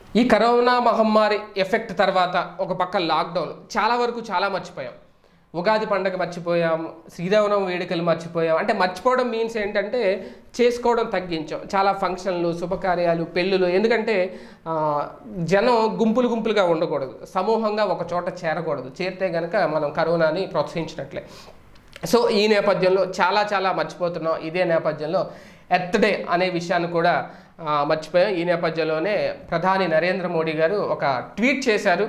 ఈ కరోనా మహమ్మారి ఎఫెక్ట్ తర్వాత ఒక పక్క లాక్డౌన్ చాలా వరకు చాలా మర్చిపోయాం ఉగాది పండగ మర్చిపోయాం శ్రీరామనవమి వేడుకలు మర్చిపోయాం అంటే మర్చిపోవడం మీన్స్ ఏంటంటే చేసుకోవడం తగ్గించాం చాలా ఫంక్షన్లు శుభకార్యాలు పెళ్ళిళ్ళు ఎందుకంటే ఆ, జనం గుంపులు గుంపులుగా ఉండకూడదు సమూహంగా ఒక చోట చేరకూడదు చేరితే కనుక మనం కరోనాని ప్రోత్సహించినట్లే సో ఈ నేపథ్యంలో చాలా చాలా మర్చిపోతున్నాం ఇదే నేపథ్యంలో ఎర్త్ డే అనే విషయాన్ని కూడా ఆ, మర్చిపోయాం ఈ నేపథ్యంలోనే ప్రధాని నరేంద్ర మోడీ గారు ఒక ట్వీట్ చేశారు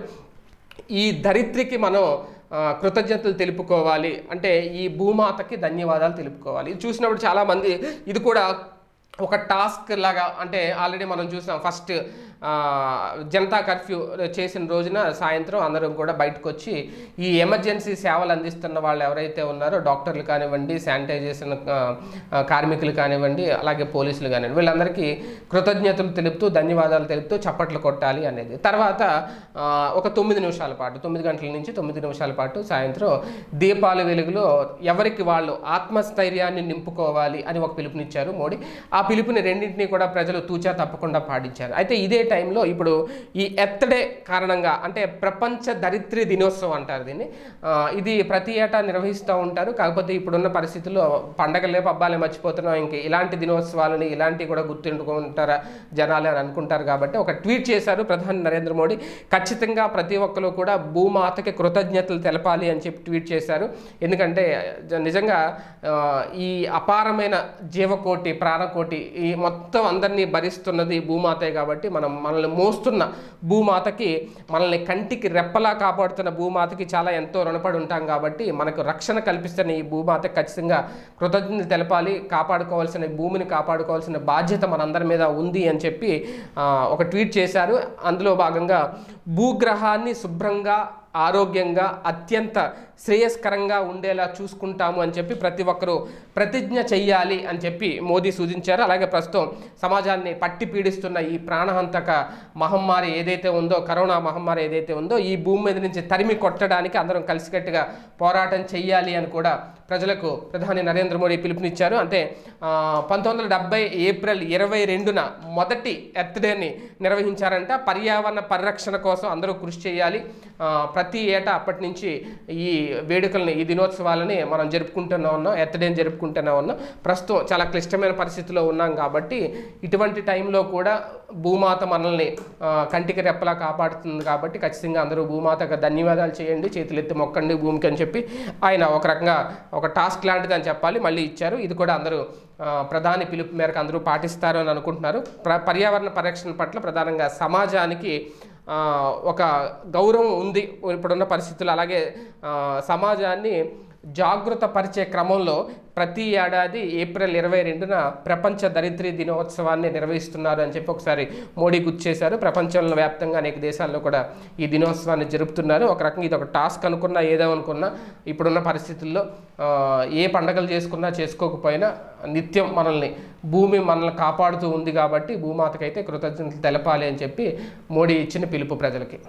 ఈ ధరిత్రికి మనం ఆ, కృతజ్ఞతలు తెలుపుకోవాలి అంటే ఈ భూమాతకి ధన్యవాదాలు తెలుపుకోవాలి ఇది చూసినప్పుడు చాలామంది ఇది కూడా ఒక టాస్క్ లాగా అంటే ఆల్రెడీ మనం చూసాం ఫస్ట్ ఆ, జనతా కర్ఫ్యూ చేసిన రోజున సాయంత్రం అందరం కూడా బయటకు వచ్చి ఈ ఎమర్జెన్సీ సేవలు అందిస్తున్న వాళ్ళు ఎవరైతే ఉన్నారో డాక్టర్లు కానివ్వండి శానిటైజేషన్ ఆ, ఆ, కార్మికులు కానివ్వండి అలాగే పోలీసులు కానివ్వండి వీళ్ళందరికీ కృతజ్ఞతలు తెలుపుతూ ధన్యవాదాలు తెలుపుతూ చప్పట్లు కొట్టాలి అనేది తర్వాత ఆ, ఒక తొమ్మిది నిమిషాల పాటు తొమ్మిది గంటల నుంచి తొమ్మిది నిమిషాల పాటు సాయంత్రం దీపాల వెలుగులో ఎవరికి వాళ్ళు ఆత్మస్థైర్యాన్ని నింపుకోవాలి అని ఒక పిలుపునిచ్చారు మోడీ ఆ పిలుపుని రెండింటినీ కూడా ప్రజలు తూచా తప్పకుండా పాటించారు అయితే ఇదే టైంలో ఇప్పుడు ఈ ఎర్త్ డే కారణంగా అంటే ప్రపంచ దరిద్రి దినోత్సవం అంటారు దీన్ని ఆ, ఇది ప్రతి ఏటా నిర్వహిస్తూ ఉంటారు కాకపోతే ఇప్పుడున్న పరిస్థితుల్లో పండగలే పబ్బాలే మర్చిపోతున్నాం ఇంక ఇలాంటి దినోత్సవాలని ఇలాంటివి కూడా గుర్తుంటుకుంటారా జనాలు అని అనుకుంటారు కాబట్టి ఒక ట్వీట్ చేశారు ప్రధాని నరేంద్ర మోడీ ఖచ్చితంగా ప్రతి ఒక్కరు కూడా భూమాతకి కృతజ్ఞతలు తెలపాలి అని చెప్పి ట్వీట్ చేశారు ఎందుకంటే జ- నిజంగా ఆ, ఈ అపారమైన జీవకోటి ప్రాణకోటి ఈ మొత్తం అందరినీ భరిస్తున్నది భూమాతే కాబట్టి మనం మనల్ని మోస్తున్న భూమాతకి మనల్ని కంటికి రెప్పలా కాపాడుతున్న భూమాతకి చాలా ఎంతో రుణపడి ఉంటాం కాబట్టి మనకు రక్షణ కల్పిస్తున్న ఈ భూమాత ఖచ్చితంగా కృతజ్ఞత తెలపాలి కాపాడుకోవాల్సిన ఈ భూమిని కాపాడుకోవాల్సిన బాధ్యత మనందరి మీద ఉంది అని చెప్పి ఆ, ఒక ట్వీట్ చేశారు అందులో భాగంగా భూగ్రహాన్ని శుభ్రంగా ఆరోగ్యంగా అత్యంత శ్రేయస్కరంగా ఉండేలా చూసుకుంటాము అని చెప్పి ప్రతి ఒక్కరూ ప్రతిజ్ఞ చెయ్యాలి అని చెప్పి మోదీ సూచించారు అలాగే ప్రస్తుతం సమాజాన్ని పట్టి పీడిస్తున్న ఈ ప్రాణహంతక మహమ్మారి ఏదైతే ఉందో కరోనా మహమ్మారి ఏదైతే ఉందో ఈ భూమి మీద నుంచి తరిమి కొట్టడానికి అందరం కలిసికట్టుగా పోరాటం చెయ్యాలి అని కూడా ప్రజలకు ప్రధాని నరేంద్ర మోడీ పిలుపునిచ్చారు అంటే ఆ, పంతొమ్మిది వందల డెబ్బై ఏప్రిల్ ఇరవై రెండున మొదటి ఎర్త్ డేని నిర్వహించారంట పర్యావరణ పరిరక్షణ కోసం అందరూ కృషి చేయాలి ఆ, ప్రతి ఏటా అప్పటి నుంచి ఈ వేడుకల్ని ఈ దినోత్సవాలని మనం జరుపుకుంటూనే ఉన్నాం ఎర్త్ డేని జరుపుకుంటూనే ఉన్నాం ప్రస్తుతం చాలా క్లిష్టమైన పరిస్థితిలో ఉన్నాం కాబట్టి ఇటువంటి టైంలో కూడా భూమాత మనల్ని ఆ, కంటికి రెప్పలా కాపాడుతుంది కాబట్టి ఖచ్చితంగా అందరూ భూమాతకు ధన్యవాదాలు చేయండి చేతులెత్తి మొక్కండి భూమికి అని చెప్పి ఆయన ఒక రకంగా ఒక టాస్క్ లాంటిది అని చెప్పాలి మళ్ళీ ఇచ్చారు ఇది కూడా అందరూ ఆ, ప్రధాని పిలుపు మేరకు అందరూ పాటిస్తారు అని అనుకుంటున్నారు ప్ర పర్యావరణ పరిరక్షణ పట్ల ప్రధానంగా సమాజానికి ఆ, ఒక గౌరవం ఉంది ఇప్పుడున్న పరిస్థితులు అలాగే ఆ, సమాజాన్ని జాగృత పరిచే క్రమంలో ప్రతి ఏడాది ఏప్రిల్ ఇరవై రెండున ప్రపంచ దరిద్రి దినోత్సవాన్ని నిర్వహిస్తున్నారు అని చెప్పి ఒకసారి మోడీ గుర్తు చేశారు ప్రపంచంలో వ్యాప్తంగా అనేక దేశాల్లో కూడా ఈ దినోత్సవాన్ని జరుపుతున్నారు ఒక రకంగా ఇది ఒక టాస్క్ అనుకున్నా ఏదో అనుకున్నా ఇప్పుడున్న పరిస్థితుల్లో ఆ, ఏ పండగలు చేసుకున్నా చేసుకోకపోయినా నిత్యం మనల్ని భూమి మనల్ని కాపాడుతూ ఉంది కాబట్టి భూమాతకైతే కృతజ్ఞతలు తెలపాలి అని చెప్పి మోడీ ఇచ్చిన పిలుపు ప్రజలకి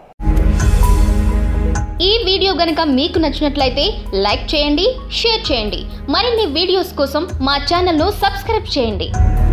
ఈ వీడియో గనుక మీకు నచ్చినట్లయితే లైక్ చేయండి షేర్ చేయండి మరిన్ని వీడియోస్ కోసం మా ఛానల్ను సబ్స్క్రైబ్ చేయండి